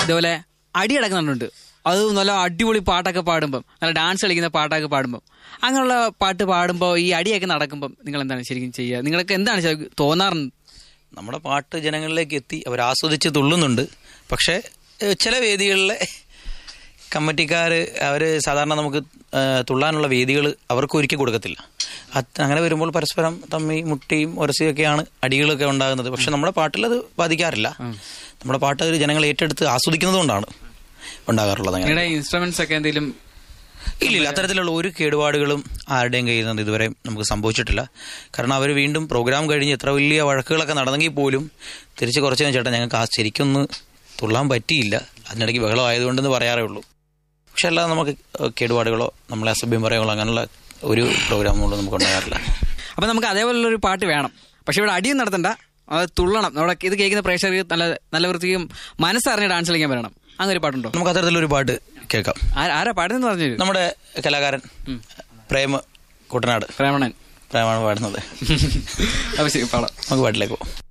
ഇതുപോലെ അടി അടക്കുന്നുണ്ട് അത് നല്ല അടിപൊളി പാട്ടൊക്കെ പാടുമ്പം നല്ല ഡാൻസ് കളിക്കുന്ന പാട്ടൊക്കെ പാടുമ്പം അങ്ങനെയുള്ള പാട്ട് പാടുമ്പോൾ ഈ അടിയൊക്കെ നടക്കുമ്പം നിങ്ങൾ എന്താണ് ശരിക്കും ചെയ്യുക നിങ്ങൾക്ക് എന്താണ് ശരിക്കും തോന്നാറുണ്ട് നമ്മുടെ പാട്ട് ജനങ്ങളിലേക്ക് എത്തി അവർ ആസ്വദിച്ച് തുള്ളുന്നുണ്ട് പക്ഷേ ഏഹ്, ചില വേദികളിലെ കമ്മിറ്റിക്കാർ അവർ സാധാരണ നമുക്ക് ഏഹ്, തുള്ളാനുള്ള വേദികൾ അവർക്ക് ഒരുക്കി കൊടുക്കത്തില്ല അത് അങ്ങനെ വരുമ്പോൾ പരസ്പരം തമ്മി മുട്ടിയും ഒരസിയൊക്കെയാണ് അടികളൊക്കെ ഉണ്ടാകുന്നത് പക്ഷെ നമ്മുടെ പാട്ടിൽ അത് ബാധിക്കാറില്ല നമ്മുടെ പാട്ട് ഒരു ജനങ്ങൾ ഏറ്റെടുത്ത് ആസ്വദിക്കുന്നത് കൊണ്ടാണ് ഉണ്ടാകാറുള്ളത് അങ്ങനെ നിങ്ങളുടെ ഇൻസ്ട്രുമെന്റ്സ് ഒക്കെ എന്തെങ്കിലും ഇല്ലില്ല അത്തരത്തിലുള്ള ഒരു കേടുപാടുകളും ആരുടെയും കയ്യിൽ നിന്ന് ഇതുവരെ നമുക്ക് സംഭവിച്ചിട്ടില്ല കാരണം അവർ വീണ്ടും പ്രോഗ്രാം കഴിഞ്ഞ് എത്ര വലിയ വഴക്കുകളൊക്കെ നടന്നെങ്കിൽ പോലും തിരിച്ച് കുറച്ച് കഴിഞ്ഞ് ചേട്ടാ ഞങ്ങൾക്ക് ആ ശരിക്കൊന്ന് തുള്ളാൻ പറ്റിയില്ല അതിനിടയ്ക്ക് ബഹളം ആയതുകൊണ്ടെന്ന് പറയാറേ ഉള്ളൂ പക്ഷെ അല്ലാതെ നമുക്ക് കേടുപാടുകളോ നമ്മളെ അസഭ്യം പറയുകളോ അങ്ങനെയുള്ള ഒരു പ്രോഗ്രാമുകളും നമുക്ക് ഉണ്ടാകാറില്ല അപ്പൊ നമുക്ക് അതേപോലുള്ള ഒരു പാട്ട് വേണം പക്ഷെ ഇവിടെ അടിയും നടത്തണ്ട അത് തുള്ളണം നമ്മുടെ ഇത് കേൾക്കുന്ന പ്രേക്ഷകർക്ക് നല്ല നല്ല വൃത്തിയും മനസ്സറിഞ്ഞ് ഡാൻസ് കളിക്കാൻ വരണം അങ്ങനെ ഒരു പാട്ടുണ്ടോ നമുക്ക് അത്തരത്തിലൊരു പാട്ട് കേൾക്കാം ആ- ആരാ പാടുന്നെന്ന് പറഞ്ഞു നമ്മുടെ കലാകാരൻ പ്രേമ കുട്ടനാട് പ്രേമണൻ പ്രേമാണ് പാടുന്നത് അപ്പൊ ശരി പാടാം നമുക്ക് പാട്ടിലേക്ക് പോകാം